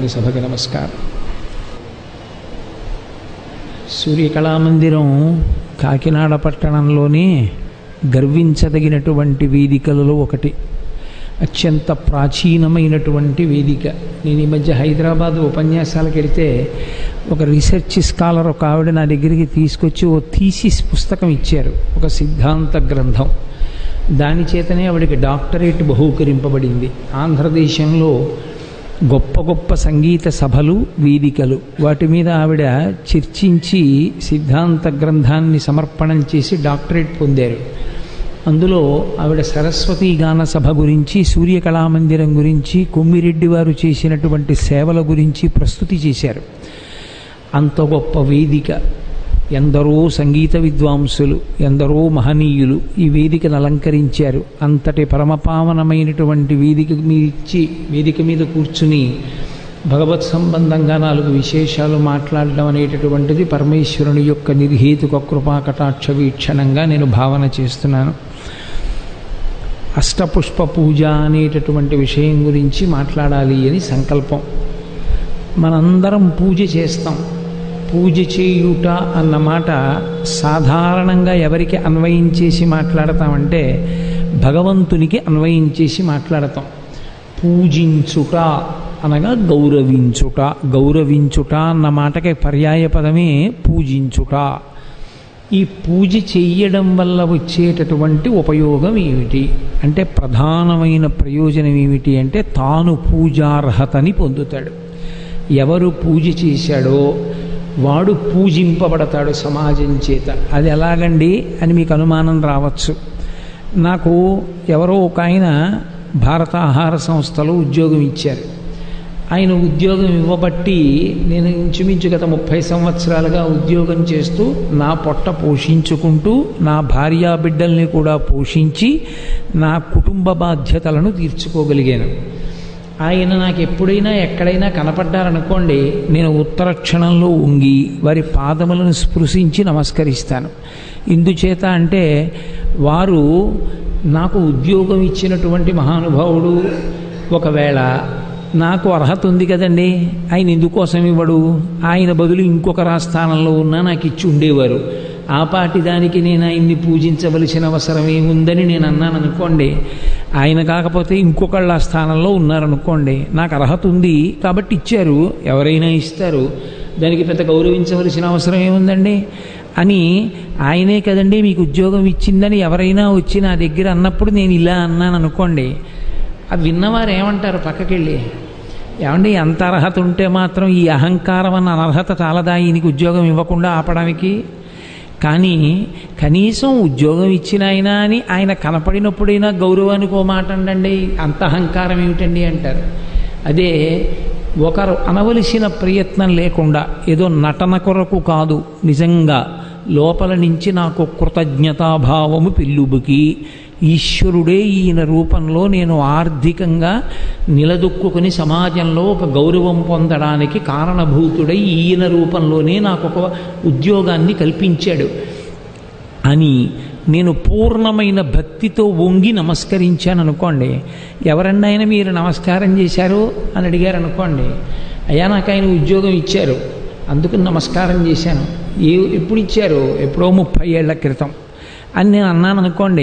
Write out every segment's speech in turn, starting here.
సభకు నమస్కారం సూర్యకళామందిరం కాకినాడ పట్టణంలోనే గర్వించదగినటువంటి వేదికలలో ఒకటి అత్యంత ప్రాచీనమైనటువంటి వేదిక నేను ఈ మధ్య హైదరాబాద్ ఉపన్యాసాలకు వెళితే ఒక రీసెర్చ్ స్కాలర్ ఒక ఆవిడ నా దగ్గరికి తీసుకొచ్చి ఓ థీసిస్ పుస్తకం ఇచ్చారు ఒక సిద్ధాంత గ్రంథం దాని చేతనే ఆవిడకి డాక్టరేట్ బహూకరింపబడింది ఆంధ్రదేశంలో గొప్ప గొప్ప సంగీత సభలు వేదికలు వాటి మీద ఆవిడ చర్చించి సిద్ధాంత గ్రంథాన్ని సమర్పణం చేసి డాక్టరేట్ పొందారు అందులో ఆవిడ సరస్వతి గాన సభ గురించి సూర్యకళామందిరం గురించి కొమ్మిరెడ్డి వారు చేసినటువంటి సేవల గురించి ప్రస్తుతి చేశారు అంత గొప్ప వేదిక ఎందరో సంగీత విద్వాంసులు ఎందరో మహనీయులు ఈ వేదికను అలంకరించారు అంతటి పరమపావనమైనటువంటి వేదిక మీద ఇచ్చి వేదిక మీద కూర్చుని భగవత్ సంబంధంగా నాలుగు విశేషాలు మాట్లాడడం అనేటటువంటిది పరమేశ్వరుని యొక్క నిర్హేతుక కృపాకటాక్ష వీక్షణంగా నేను భావన చేస్తున్నాను అష్టపుష్ప పూజ అనేటటువంటి విషయం గురించి మాట్లాడాలి అని సంకల్పం మనందరం పూజ చేస్తాం పూజ చేయుట అన్న మాట సాధారణంగా ఎవరికి అన్వయించేసి మాట్లాడతామంటే భగవంతునికి అన్వయించేసి మాట్లాడతాం పూజించుట అనగా గౌరవించుట గౌరవించుట అన్న మాటకి పర్యాయ పదమే పూజించుట ఈ పూజ చెయ్యడం వల్ల వచ్చేటటువంటి ఉపయోగం ఏమిటి అంటే ప్రధానమైన ప్రయోజనం ఏమిటి అంటే తాను పూజార్హతని పొందుతాడు ఎవరు పూజ చేశాడో వాడు పూజింపబడతాడు సమాజం చేత అది ఎలాగండి అని మీకు అనుమానం రావచ్చు నాకు ఎవరో ఒక ఆయన భారత ఆహార సంస్థలో ఉద్యోగం ఇచ్చారు ఆయన ఉద్యోగం ఇవ్వబట్టి నేను ఇంచుమించు గత ముప్పై సంవత్సరాలుగా ఉద్యోగం చేస్తూ నా పొట్ట పోషించుకుంటూ నా భార్యా బిడ్డల్ని కూడా పోషించి నా కుటుంబ బాధ్యతలను తీర్చుకోగలిగాను ఆయన నాకు ఎప్పుడైనా ఎక్కడైనా కనపడ్డారనుకోండి నేను ఉత్తర క్షణంలో ఉంగి వారి పాదములను స్పృశించి నమస్కరిస్తాను ఇందుచేత అంటే వారు నాకు ఉద్యోగం ఇచ్చినటువంటి మహానుభావుడు ఒకవేళ నాకు అర్హత ఉంది కదండి ఆయన ఎందుకోసం ఇవ్వడు ఆయన బదులు ఇంకొక రాస్థానంలో ఉన్నా నాకు ఇచ్చి ఉండేవారు ఆ పాటి దానికి నేను ఆయన్ని పూజించవలసిన అవసరం ఏముందని నేను అన్నాను అనుకోండి ఆయన కాకపోతే ఇంకొకళ్ళ ఆ స్థానంలో ఉన్నారనుకోండి నాకు అర్హత ఉంది కాబట్టి ఇచ్చారు ఎవరైనా ఇస్తారు దానికి పెద్ద గౌరవించవలసిన అవసరం ఏముందండి అని ఆయనే కదండి మీకు ఉద్యోగం ఇచ్చిందని ఎవరైనా వచ్చి నా దగ్గర అన్నప్పుడు నేను ఇలా అన్నాను అనుకోండి అది విన్నవారు ఏమంటారు పక్కకెళ్ళి ఏమండి ఎంత అర్హత ఉంటే మాత్రం ఈ అహంకారం అన్న అనర్హత చాలదా ఈయనకి ఉద్యోగం ఇవ్వకుండా ఆపడానికి కానీ కనీసం ఉద్యోగం ఇచ్చిన ఆయన అని ఆయన కనపడినప్పుడైనా గౌరవానికి ఓ మాట అండండి అంత అహంకారం ఏమిటండి అంటారు అదే ఒకరు అనవలసిన ప్రయత్నం లేకుండా ఏదో నటన కొరకు కాదు నిజంగా లోపల నుంచి నాకు కృతజ్ఞతాభావము పెళ్ళుబుకి ఈశ్వరుడే ఈయన రూపంలో నేను ఆర్థికంగా నిలదొక్కుని సమాజంలో ఒక గౌరవం పొందడానికి కారణభూతుడై ఈయన రూపంలోనే నాకు ఒక ఉద్యోగాన్ని కల్పించాడు అని నేను పూర్ణమైన భక్తితో వంగి నమస్కరించాను అనుకోండి ఎవరన్నా ఆయన మీరు నమస్కారం చేశారు అని అడిగారు అనుకోండి అయ్యా నాకు ఆయన ఉద్యోగం ఇచ్చారు అందుకు నమస్కారం చేశాను ఏ ఎప్పుడు ఇచ్చారు ఎప్పుడో ముప్పై ఏళ్ల క్రితం అని నేను అన్నాను అనుకోండి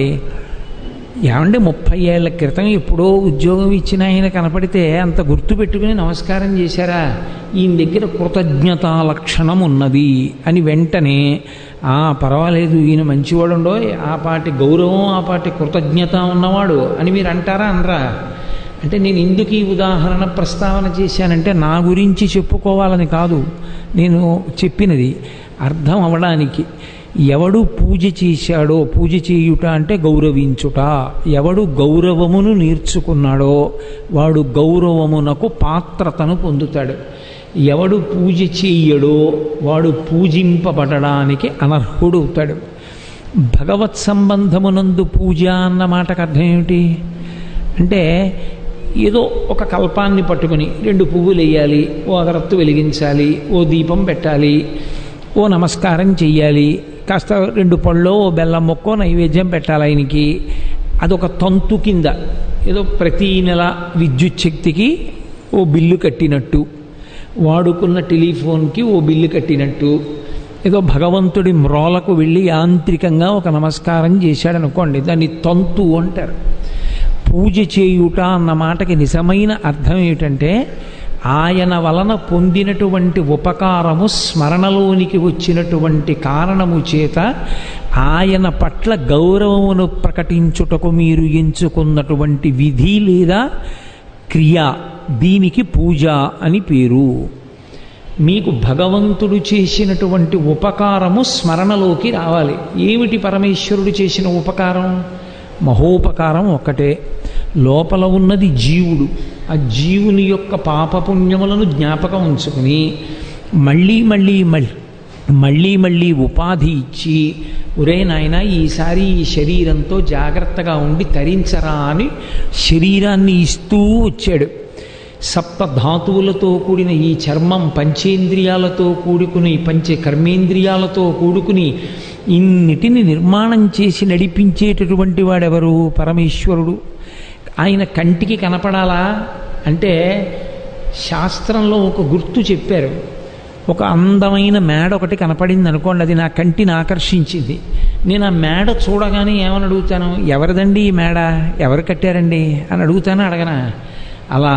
ఏమంటే ముప్పై ఏళ్ల క్రితం ఎప్పుడో ఉద్యోగం ఇచ్చిన ఆయన కనపడితే అంత గుర్తు పెట్టుకుని నమస్కారం చేశారా ఈయన దగ్గర కృతజ్ఞతా లక్షణం ఉన్నది అని వెంటనే ఆ పర్వాలేదు ఈయన మంచివాడుండో ఆ పాటి గౌరవం ఆ పాటి కృతజ్ఞత ఉన్నవాడు అని మీరు అంటారా అనరా అంటే నేను ఎందుకు ఈ ఉదాహరణ ప్రస్తావన చేశానంటే నా గురించి చెప్పుకోవాలని కాదు నేను చెప్పినది అర్థం అవడానికి ఎవడు పూజ చేశాడో పూజ చేయుట అంటే గౌరవించుట ఎవడు గౌరవమును నేర్చుకున్నాడో వాడు గౌరవమునకు పాత్రతను పొందుతాడు ఎవడు పూజ చెయ్యడో వాడు పూజింపబడడానికి అనర్హుడవుతాడు భగవత్ సంబంధమునందు పూజ అన్న మాటకు అర్థం ఏమిటి అంటే ఏదో ఒక కల్పాన్ని పట్టుకుని రెండు పువ్వులు వేయాలి ఓ అగరత్తు వెలిగించాలి ఓ దీపం పెట్టాలి ఓ నమస్కారం చెయ్యాలి కాస్త రెండు పళ్ళు ఓ బెల్లం మొక్కో నైవేద్యం పెట్టాలి ఆయనకి అదొక తంతు కింద ఏదో ప్రతీ నెల విద్యుత్ శక్తికి ఓ బిల్లు కట్టినట్టు వాడుకున్న టెలిఫోన్కి ఓ బిల్లు కట్టినట్టు ఏదో భగవంతుడి మ్రోలకు వెళ్ళి యాంత్రికంగా ఒక నమస్కారం చేశాడు అనుకోండి దాన్ని తంతు అంటారు పూజ చేయుట అన్న మాటకి నిజమైన అర్థం ఏమిటంటే ఆయన వలన పొందినటువంటి ఉపకారము స్మరణలోనికి వచ్చినటువంటి కారణము చేత ఆయన పట్ల గౌరవమును ప్రకటించుటకు మీరు ఎంచుకున్నటువంటి విధి లేదా క్రియ దీనికి పూజ అని పేరు మీకు భగవంతుడు చేసినటువంటి ఉపకారము స్మరణలోకి రావాలి ఏమిటి పరమేశ్వరుడు చేసిన ఉపకారం మహోపకారం ఒక్కటే లోపల ఉన్నది జీవుడు ఆ జీవుని యొక్క పాపపుణ్యములను జ్ఞాపకం ఉంచుకుని మళ్ళీ మళ్ళీ మళ్ళీ మళ్ళీ మళ్ళీ ఉపాధి ఇచ్చి ఒరే నాయన ఈసారి ఈ శరీరంతో జాగ్రత్తగా ఉండి తరించరా అని శరీరాన్ని ఇస్తూ వచ్చాడు సప్త ధాతువులతో కూడిన ఈ చర్మం పంచేంద్రియాలతో కూడుకుని పంచ కర్మేంద్రియాలతో కూడుకుని ఇన్నిటిని నిర్మాణం చేసి నడిపించేటటువంటి వాడెవరు పరమేశ్వరుడు ఆయన కంటికి కనపడాలా అంటే శాస్త్రంలో ఒక గుర్తు చెప్పారు ఒక అందమైన మేడ ఒకటి కనపడింది అనుకోండి అది నా కంటిని ఆకర్షించింది నేను ఆ మేడ చూడగానే ఏమని అడుగుతాను ఎవరిదండి ఈ మేడ ఎవరు కట్టారండి అని అడుగుతాను అడగనా అలా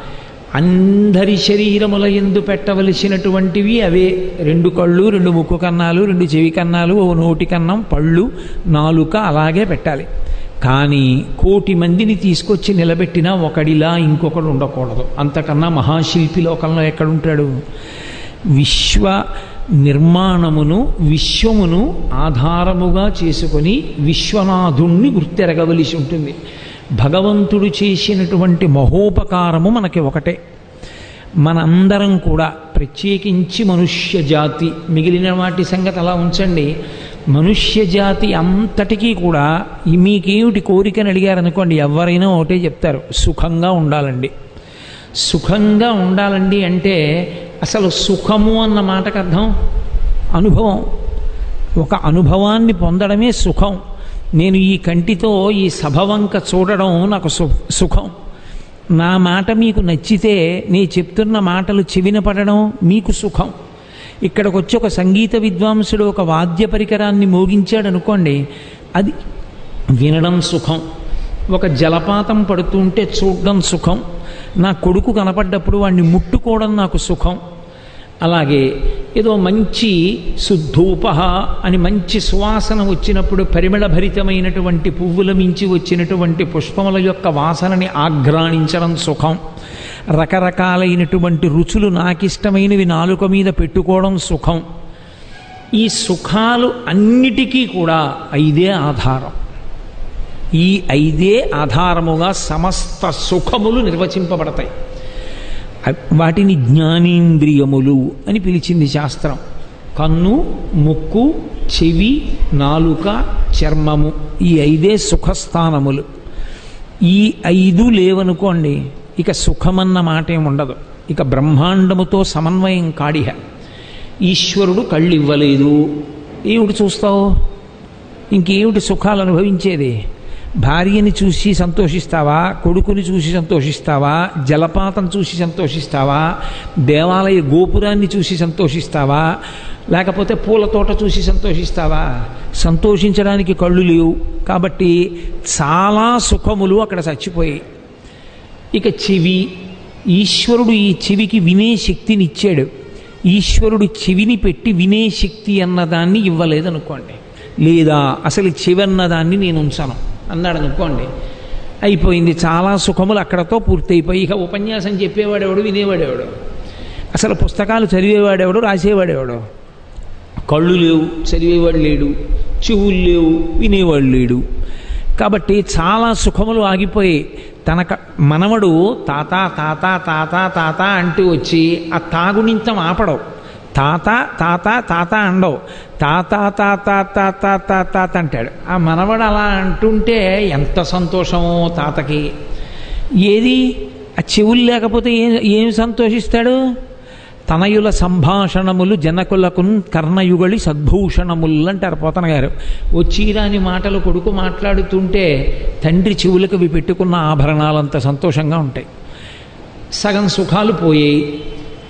అందరి శరీరముల ఎందు పెట్టవలసినటువంటివి అవే రెండు కళ్ళు రెండు ముక్కు కన్నాలు రెండు చెవి కన్నాలు ఓ నోటి కన్నం పళ్ళు నాలుక అలాగే పెట్టాలి కానీ కోటి మందిని తీసుకొచ్చి నిలబెట్టినా ఒకడిలా ఇంకొకడు ఉండకూడదు అంతకన్నా మహాశిల్పి లోకంలో ఎక్కడుంటాడు విశ్వ నిర్మాణమును విశ్వమును ఆధారముగా చేసుకొని విశ్వనాథుణ్ణి గుర్తెరగవలసి ఉంటుంది భగవంతుడు చేసినటువంటి మహోపకారము మనకి ఒకటే మనందరం కూడా ప్రత్యేకించి మనుష్య జాతి మిగిలిన వాటి సంగతి అలా ఉంచండి మనుష్య జాతి అంతటికీ కూడా ఈ మీకేమిటి కోరికని అడిగారనుకోండి ఎవరైనా ఒకటే చెప్తారు సుఖంగా ఉండాలండి సుఖంగా ఉండాలండి అంటే అసలు సుఖము అన్న మాటకు అర్థం అనుభవం ఒక అనుభవాన్ని పొందడమే సుఖం నేను ఈ కంటితో ఈ సభవంక చూడడం నాకు సు సుఖం నా మాట మీకు నచ్చితే నీ చెప్తున్న మాటలు చెవిన పడడం మీకు సుఖం ఇక్కడికి వచ్చి ఒక సంగీత విద్వాంసుడు ఒక వాద్య పరికరాన్ని మోగించాడు అనుకోండి అది వినడం సుఖం ఒక జలపాతం పడుతుంటే చూడడం సుఖం నా కొడుకు కనపడ్డప్పుడు వాడిని ముట్టుకోవడం నాకు సుఖం అలాగే ఏదో మంచి శుద్ధూపహ అని మంచి సువాసన వచ్చినప్పుడు పరిమళభరితమైనటువంటి పువ్వుల మించి వచ్చినటువంటి పుష్పముల యొక్క వాసనని ఆఘ్రాణించడం సుఖం రకరకాలైనటువంటి రుచులు నాకిష్టమైనవి నాలుక మీద పెట్టుకోవడం సుఖం ఈ సుఖాలు అన్నిటికీ కూడా ఐదే ఆధారం ఈ ఐదే ఆధారముగా సమస్త సుఖములు నిర్వచింపబడతాయి వాటిని జ్ఞానేంద్రియములు అని పిలిచింది శాస్త్రం కన్ను ముక్కు చెవి నాలుక చర్మము ఈ ఐదే సుఖస్థానములు ఈ ఐదు లేవనుకోండి ఇక సుఖమన్న మాట ఏమి ఉండదు ఇక బ్రహ్మాండముతో సమన్వయం కాడిహ ఈశ్వరుడు కళ్ళు ఇవ్వలేదు ఏమిటి చూస్తావు ఇంకేమిటి సుఖాలు అనుభవించేది భార్యని చూసి సంతోషిస్తావా కొడుకుని చూసి సంతోషిస్తావా జలపాతం చూసి సంతోషిస్తావా దేవాలయ గోపురాన్ని చూసి సంతోషిస్తావా లేకపోతే పూల తోట చూసి సంతోషిస్తావా సంతోషించడానికి కళ్ళు లేవు కాబట్టి చాలా సుఖములు అక్కడ చచ్చిపోయాయి ఇక చెవి ఈశ్వరుడు ఈ చెవికి వినే శక్తిని ఇచ్చాడు ఈశ్వరుడు చెవిని పెట్టి వినే శక్తి అన్నదాన్ని ఇవ్వలేదనుకోండి లేదా అసలు చెవి అన్నదాన్ని నేను ఉంచాను అన్నాడు అనుకోండి అయిపోయింది చాలా సుఖములు అక్కడతో పూర్తయిపోయి ఇక ఉపన్యాసం చెప్పేవాడెవడు వినేవాడెవడు అసలు పుస్తకాలు చదివేవాడెవడు రాసేవాడెవడు కళ్ళు లేవు చదివేవాడు లేడు చెవులు లేవు వినేవాడు లేడు కాబట్టి చాలా సుఖములు ఆగిపోయి తన మనవడు తాత తాత తాత తాత అంటూ వచ్చి ఆ తాగునింతం ఆపడవు తాత తాత తాత అండవు తాత తాత తాత తాత అంటాడు ఆ మనవడు అలా అంటుంటే ఎంత సంతోషమో తాతకి ఏది ఆ చెవులు లేకపోతే ఏం ఏం సంతోషిస్తాడు తనయుల సంభాషణములు జనకులకు కర్ణయుగళి సద్భూషణములు అంటారు పోతన గారు వచ్చిరాని మాటలు కొడుకు మాట్లాడుతుంటే తండ్రి చెవులకు అవి పెట్టుకున్న ఆభరణాలంత సంతోషంగా ఉంటాయి సగం సుఖాలు పోయాయి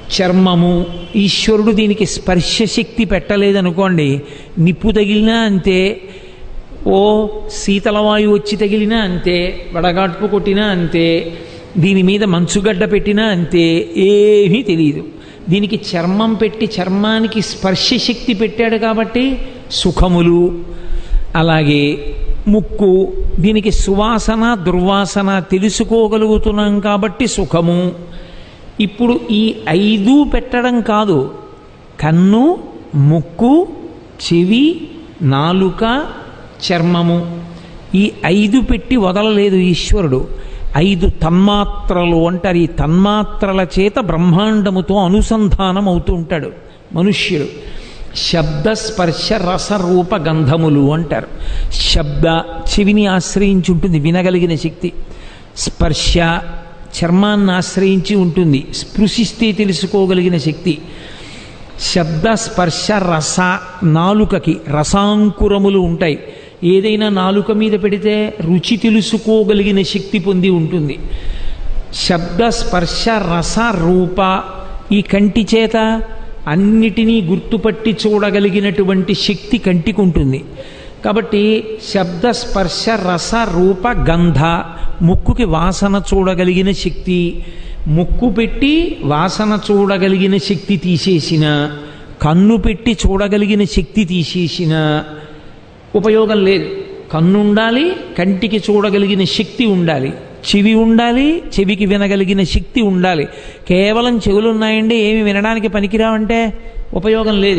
చర్మము ఈశ్వరుడు దీనికి స్పర్శ శక్తి పెట్టలేదనుకోండి నిప్పు తగిలినా అంతే ఓ శీతలవాయువు వచ్చి తగిలినా అంతే వడగాడ్పు కొట్టినా అంతే దీని మీద మంచుగడ్డ పెట్టినా అంతే ఏమీ తెలియదు దీనికి చర్మం పెట్టి చర్మానికి స్పర్శ శక్తి పెట్టాడు కాబట్టి సుఖములు అలాగే ముక్కు దీనికి సువాసన దుర్వాసన తెలుసుకోగలుగుతున్నాం కాబట్టి సుఖము ఇప్పుడు ఈ ఐదు పెట్టడం కాదు కన్ను ముక్కు చెవి నాలుక చర్మము ఈ ఐదు పెట్టి వదలలేదు ఈశ్వరుడు ఐదు తన్మాత్రలు అంటారు ఈ తన్మాత్రల చేత బ్రహ్మాండముతో అనుసంధానం అవుతూ ఉంటాడు మనుష్యుడు శబ్ద స్పర్శ రస రూప గంధములు అంటారు శబ్ద చెవిని ఆశ్రయించి ఉంటుంది వినగలిగిన శక్తి స్పర్శ చర్మాన్ని ఆశ్రయించి ఉంటుంది స్పృశిస్తే తెలుసుకోగలిగిన శక్తి శబ్ద స్పర్శ రస నాలుకకి రసాంకురములు ఉంటాయి ఏదైనా నాలుక మీద పెడితే రుచి తెలుసుకోగలిగిన శక్తి పొంది ఉంటుంది శబ్ద స్పర్శ రస రూప ఈ కంటి చేత అన్నిటినీ గుర్తుపట్టి చూడగలిగినటువంటి శక్తి కంటికి ఉంటుంది కాబట్టి శబ్ద స్పర్శ రస రూప గంధ ముక్కుకి వాసన చూడగలిగిన శక్తి ముక్కు పెట్టి వాసన చూడగలిగిన శక్తి తీసేసిన కన్ను పెట్టి చూడగలిగిన శక్తి తీసేసిన ఉపయోగం లేదు కన్ను ఉండాలి కంటికి చూడగలిగిన శక్తి ఉండాలి చెవి ఉండాలి చెవికి వినగలిగిన శక్తి ఉండాలి కేవలం చెవులు ఉన్నాయండి ఏమి వినడానికి పనికిరావంటే ఉపయోగం లేదు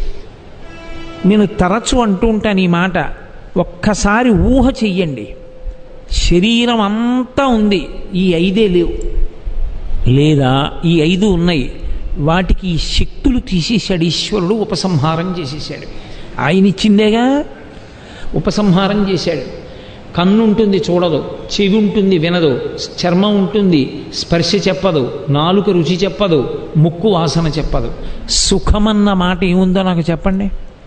నేను తరచు అంటూ ఉంటాను ఈ మాట ఒక్కసారి ఊహ చెయ్యండి శరీరం అంతా ఉంది ఈ ఐదే లేవు లేదా ఈ ఐదు ఉన్నాయి వాటికి ఈ శక్తులు తీసేశాడు ఈశ్వరుడు ఉపసంహారం చేసేసాడు ఆయన ఇచ్చిందేగా ఉపసంహారం చేశాడు కన్ను ఉంటుంది చూడదు చెవి ఉంటుంది వినదు చర్మం ఉంటుంది స్పర్శ చెప్పదు నాలుక రుచి చెప్పదు ముక్కు వాసన చెప్పదు సుఖమన్న మాట ఏముందో నాకు చెప్పండి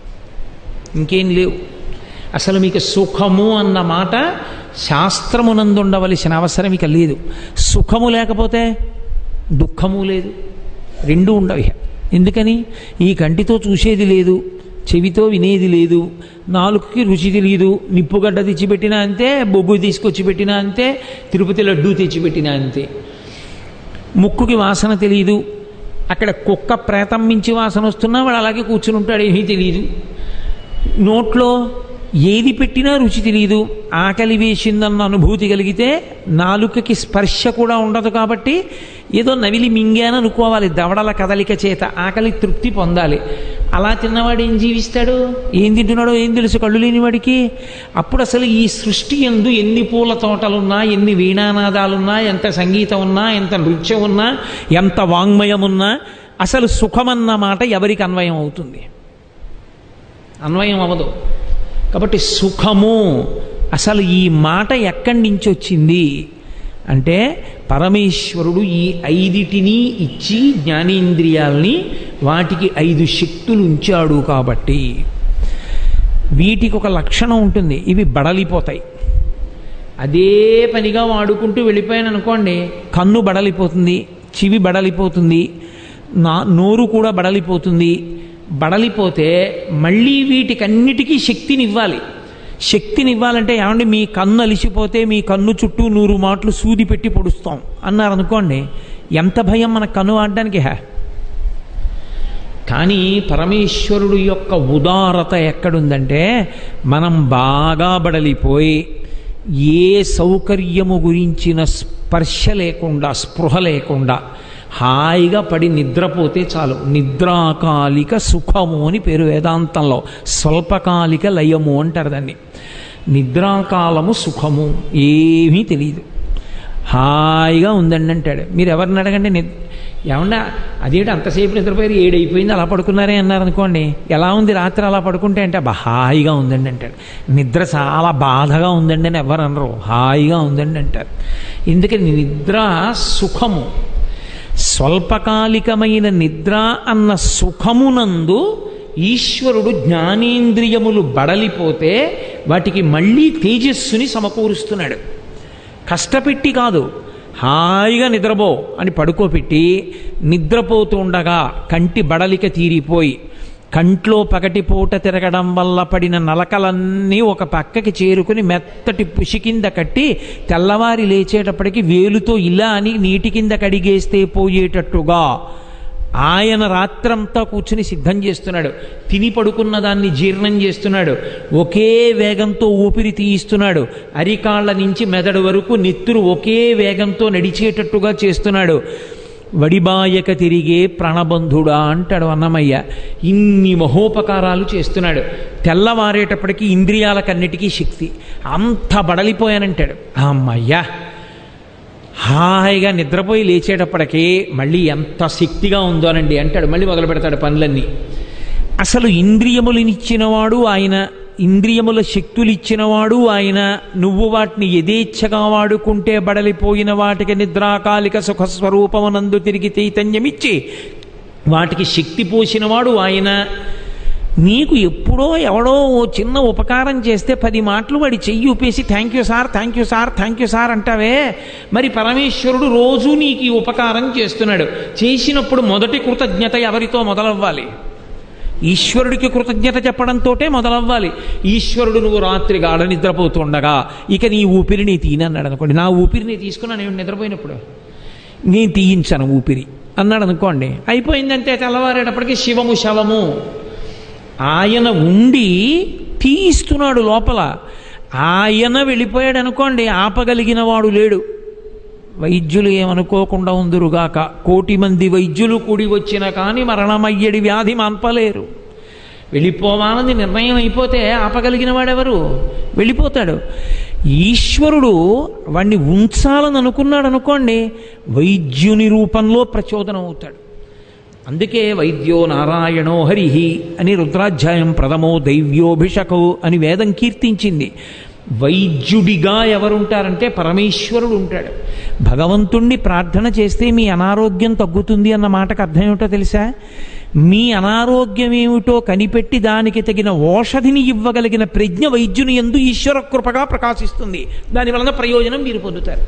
ఇంకేం లేవు అసలు మీకు సుఖము అన్న మాట శాస్త్రమునందు ఉండవలసిన అవసరం ఇక లేదు సుఖము లేకపోతే దుఃఖము లేదు రెండు ఉండవు ఎందుకని ఈ కంటితో చూసేది లేదు చెవితో వినేది లేదు నాలుగుకి రుచి తెలియదు నిప్పుగడ్డ తెచ్చిపెట్టినా అంతే బొగ్గు తీసుకొచ్చి పెట్టినా అంతే తిరుపతి లడ్డూ తెచ్చిపెట్టినా అంతే ముక్కుకి వాసన తెలియదు అక్కడ కుక్క ప్రేతం మించి వాసన వస్తున్నా వాడు అలాగే కూర్చుని ఉంటాడు ఏమీ తెలియదు నోట్లో ఏది పెట్టినా రుచి తెలియదు ఆకలి వేసిందన్న అనుభూతి కలిగితే నాలుకకి స్పర్శ కూడా ఉండదు కాబట్టి ఏదో నవిలి మింగాను అనుకోవాలి దవడల కదలిక చేత ఆకలి తృప్తి పొందాలి అలా తిన్నవాడు ఏం జీవిస్తాడు ఏం తింటున్నాడో ఏం తెలుసు కళ్ళు లేని వాడికి అప్పుడు అసలు ఈ సృష్టి ఎందు ఎన్ని పూల తోటలున్నా ఎన్ని వీణానాదాలున్నా ఎంత సంగీతం ఉన్నా ఎంత నృత్యం ఉన్నా ఎంత వాంగ్మయం ఉన్నా అసలు సుఖమన్న మాట ఎవరికి అన్వయం అవుతుంది అన్వయం అవ్వదు కాబట్టి సుఖము అసలు ఈ మాట ఎక్కడి నుంచి వచ్చింది అంటే పరమేశ్వరుడు ఈ ఐదిటిని ఇచ్చి జ్ఞానేంద్రియాల్ని వాటికి ఐదు శక్తులు ఉంచాడు కాబట్టి వీటికి ఒక లక్షణం ఉంటుంది ఇవి బడలిపోతాయి అదే పనిగా వాడుకుంటూ వెళ్ళిపోయాను అనుకోండి కన్ను బడలిపోతుంది చెవి బడలిపోతుంది నా నోరు కూడా బడలిపోతుంది బడలిపోతే మళ్ళీ వీటికన్నిటికీ శక్తినివ్వాలి శక్తినివ్వాలంటే ఏమండి మీ కన్ను అలిసిపోతే మీ కన్ను చుట్టూ నూరు మాటలు సూది పెట్టి పొడుస్తాం అన్నారు అనుకోండి ఎంత భయం మన కన్ను ఆడడానికి హే కానీ పరమేశ్వరుడు యొక్క ఉదారత ఎక్కడుందంటే మనం బాగా బడలిపోయి ఏ సౌకర్యము గురించిన స్పర్శ లేకుండా స్పృహ లేకుండా హాయిగా పడి నిద్రపోతే చాలు నిద్రాకాలిక సుఖము అని పేరు వేదాంతంలో స్వల్పకాలిక లయము అంటారు దాన్ని నిద్రాకాలము సుఖము ఏమీ తెలియదు హాయిగా ఉందండి అంటాడు మీరు ఎవరిని అడగండి నిద్ర ఏమన్నా అదేంటి అంతసేపు నిద్రపోయారు ఏడైపోయింది అలా పడుకున్నారే అన్నారు అనుకోండి ఎలా ఉంది రాత్రి అలా పడుకుంటే అంటే అబ్బా హాయిగా ఉందండి అంటాడు నిద్ర చాలా బాధగా ఉందండి అని ఎవరు అనరు హాయిగా ఉందండి అంటారు ఎందుకని నిద్ర సుఖము స్వల్పకాలికమైన నిద్ర అన్న సుఖమునందు ఈశ్వరుడు జ్ఞానేంద్రియములు బడలిపోతే వాటికి మళ్ళీ తేజస్సుని సమకూరుస్తున్నాడు కష్టపెట్టి కాదు హాయిగా నిద్రపో అని పడుకోబెట్టి నిద్రపోతూ ఉండగా కంటి బడలిక తీరిపోయి కంట్లో పగటిపూట తిరగడం వల్ల పడిన నలకలన్నీ ఒక పక్కకి చేరుకుని మెత్తటి పుషి కింద కట్టి తెల్లవారి లేచేటప్పటికి వేలుతో ఇలా అని నీటి కింద కడిగేస్తే పోయేటట్టుగా ఆయన రాత్రంతా కూర్చుని సిద్ధం చేస్తున్నాడు తిని పడుకున్న దాన్ని జీర్ణం చేస్తున్నాడు ఒకే వేగంతో ఊపిరి తీయిస్తున్నాడు అరికాళ్ళ నుంచి మెదడు వరకు నెత్తురు ఒకే వేగంతో నడిచేటట్టుగా చేస్తున్నాడు వడిబాయక తిరిగే ప్రాణబంధుడా అంటాడు అన్నమయ్య ఇన్ని మహోపకారాలు చేస్తున్నాడు తెల్లవారేటప్పటికి ఇంద్రియాలకన్నిటికీ శక్తి అంత బడలిపోయానంటాడు అమ్మయ్యా హాయిగా నిద్రపోయి లేచేటప్పటికి మళ్ళీ ఎంత శక్తిగా ఉందోనండి అంటాడు మళ్ళీ మొదలు పెడతాడు పనులన్నీ అసలు ఇంద్రియములనిచ్చినవాడు ఆయన ఇంద్రియముల శక్తులు ఇచ్చినవాడు ఆయన నువ్వు వాటిని యథేచ్ఛగా వాడుకుంటే బడలిపోయిన వాటికి నిద్రాకాలిక సుఖస్వరూపమునందు తిరిగి చైతన్యమిచ్చి వాటికి శక్తి పోసినవాడు ఆయన నీకు ఎప్పుడో ఎవడో ఓ చిన్న ఉపకారం చేస్తే పది మాటలు వాడి చెయ్యి ఊపేసి thank you sir thank you sir thank you sir అంటావే మరి పరమేశ్వరుడు రోజు నీకు ఈ ఉపకారం చేస్తున్నాడు చేసినప్పుడు మొదటి కృతజ్ఞత ఎవరితో మొదలవ్వాలి ఈశ్వరుడికి కృతజ్ఞత చెప్పడంతో మొదలవ్వాలి ఈశ్వరుడు నువ్వు రాత్రి గాఢ నిద్రపోతుండగా ఇక నీ ఊపిరి నీ తీనన్నాడు అనుకోండి నా ఊపిరి నీ తీసుకున్నాను నేను నిద్రపోయినప్పుడు నేను తీయించాను ఊపిరి అన్నాడు అనుకోండి అయిపోయిందంటే తెల్లవారేటప్పటికి శివము శవము ఆయన ఉండి తీయిస్తున్నాడు లోపల ఆయన వెళ్ళిపోయాడు అనుకోండి ఆపగలిగిన వాడు లేడు వైద్యులు ఏమనుకోకుండా ఉందురుగాక కోటి మంది వైద్యులు కూడి వచ్చిన కానీ మరణమయ్యడి వ్యాధి మాన్పలేరు వెళ్ళిపోవాలని నిర్ణయం అయిపోతే ఆపగలిగిన వాడెవరు వెళ్ళిపోతాడు ఈశ్వరుడు వాణ్ణి ఉంచాలని అనుకున్నాడు అనుకోండి వైద్యుని రూపంలో ప్రచోదనం అవుతాడు అందుకే వైద్యో నారాయణో హరిహి అని రుద్రాధ్యాయం ప్రథమో దైవ్యోభిషకో అని వేదం కీర్తించింది వైద్యుడిగా ఎవరుంటారంటే పరమేశ్వరుడు ఉంటాడు భగవంతుణ్ణి ప్రార్థన చేస్తే మీ అనారోగ్యం తగ్గుతుంది అన్న మాటకు అర్థం ఏమిటో తెలుసా మీ అనారోగ్యం ఏమిటో కనిపెట్టి దానికి తగిన ఓషధిని ఇవ్వగలిగిన ప్రజ్ఞ వైద్యుని ఎందు ఈశ్వర కృపగా ప్రకాశిస్తుంది దానివలన ప్రయోజనం మీరు పొందుతారు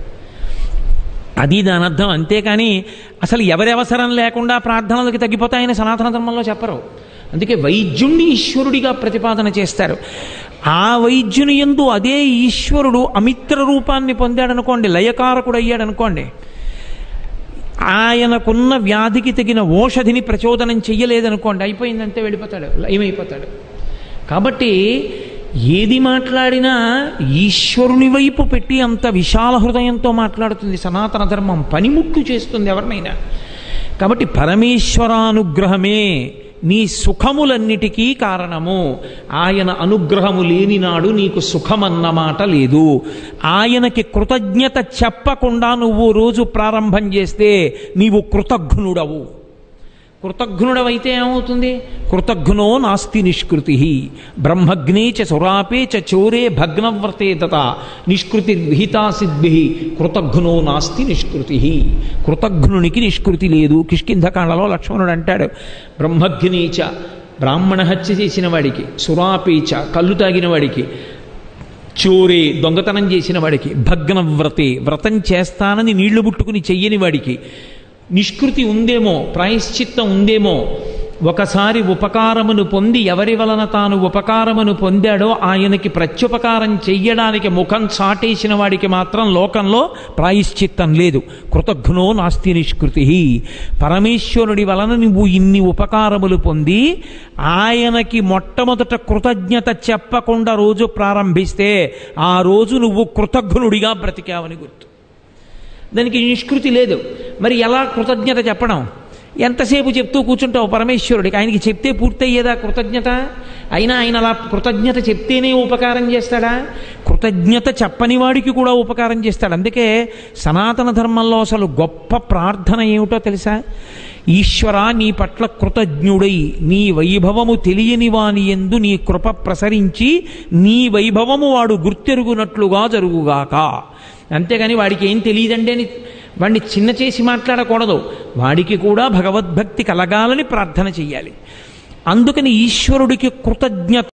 అది దాని అర్థం అంతేకాని అసలు ఎవరెవసరం లేకుండా ప్రార్థనలకి తగ్గిపోతాయని సనాతన ధర్మంలో చెప్పరు అందుకే వైద్యుణ్ణి ఈశ్వరుడిగా ప్రతిపాదన చేస్తారు ఆ వైద్యుని ఎందు అదే ఈశ్వరుడు అమిత్ర రూపాన్ని పొందాడనుకోండి లయకారకుడు అయ్యాడనుకోండి ఆయనకున్న వ్యాధికి తగిన ఓషధిని ప్రచోదనం చెయ్యలేదనుకోండి అయిపోయిందంతే వెళ్ళిపోతాడు లయమైపోతాడు కాబట్టి ఏది మాట్లాడినా ఈశ్వరుని వైపు పెట్టి అంత విశాల హృదయంతో మాట్లాడుతుంది సనాతన ధర్మం పనిముట్టు చేస్తుంది ఎవరినైనా కాబట్టి పరమేశ్వరానుగ్రహమే నీ సుఖములన్నిటికీ కారణము ఆయన అనుగ్రహము లేనినాడు నీకు సుఖమన్నమాట లేదు ఆయనకి కృతజ్ఞత చెప్పకుండా నువ్వు రోజు ప్రారంభం చేస్తే నీవు కృతజ్ఞుడవు కృతజ్ఞుడవైతే ఏమవుతుంది కృతజ్ఞో నాస్తి నిష్కృతి బ్రహ్మగ్నే చ సురాపే చ చోరే భగ్నవ్రతే తత నిష్కృతి విహితా సిద్ధి కృతజ్ఞో నాస్తి నిష్కృతి కృతజ్ఞునికి నిష్కృతి లేదు కిష్కింధకాండలో లక్ష్మణుడు అంటాడు బ్రహ్మగ్నేచ బ్రాహ్మణ హత్య చేసిన వాడికి సురాపేచ కళ్ళు తాగిన వాడికి చోరే దొంగతనం చేసిన వాడికి భగ్నవ్రతే వ్రతం చేస్తానని నీళ్లు పుట్టుకుని చెయ్యని వాడికి నిష్కృతి ఉందేమో ప్రాయశ్చిత్తం ఉందేమో ఒకసారి ఉపకారమును పొంది ఎవరి వలన తాను ఉపకారమును పొందాడో ఆయనకి ప్రత్యుపకారం చెయ్యడానికి ముఖం చాటేసిన వాడికి మాత్రం లోకంలో ప్రాయశ్చిత్తం లేదు కృతజ్ఞో నాస్తి నిష్కృతి పరమేశ్వరుడి వలన నువ్వు ఇన్ని ఉపకారములు పొంది ఆయనకి మొట్టమొదట కృతజ్ఞత చెప్పకుండా రోజు ప్రారంభిస్తే ఆ రోజు నువ్వు కృతజ్ఞుడిగా బ్రతికావని గుర్తు దానికి నిష్కృతి లేదు మరి ఎలా కృతజ్ఞత చెప్పడం ఎంతసేపు చెప్తూ కూర్చుంటావు పరమేశ్వరుడికి ఆయనకి చెప్తే పూర్తయ్యేదా కృతజ్ఞత అయినా ఆయన అలా కృతజ్ఞత చెప్తేనే ఉపకారం చేస్తాడా కృతజ్ఞత చెప్పని వాడికి కూడా ఉపకారం చేస్తాడు అందుకే సనాతన ధర్మంలో అసలు గొప్ప ప్రార్థన ఏమిటో తెలుసా ఈశ్వర నీ పట్ల కృతజ్ఞుడై నీ వైభవము తెలియని వాని ఎందు నీ కృప ప్రసరించి నీ వైభవము వాడు గుర్తెరుగునట్లుగా జరుగుగాక అంతేగాని వాడికి ఏం తెలియదండి అని వాడిని చిన్న చేసి మాట్లాడకూడదు వాడికి కూడా భగవద్భక్తి కలగాలని ప్రార్థన చెయ్యాలి అందుకని ఈశ్వరుడికి కృతజ్ఞత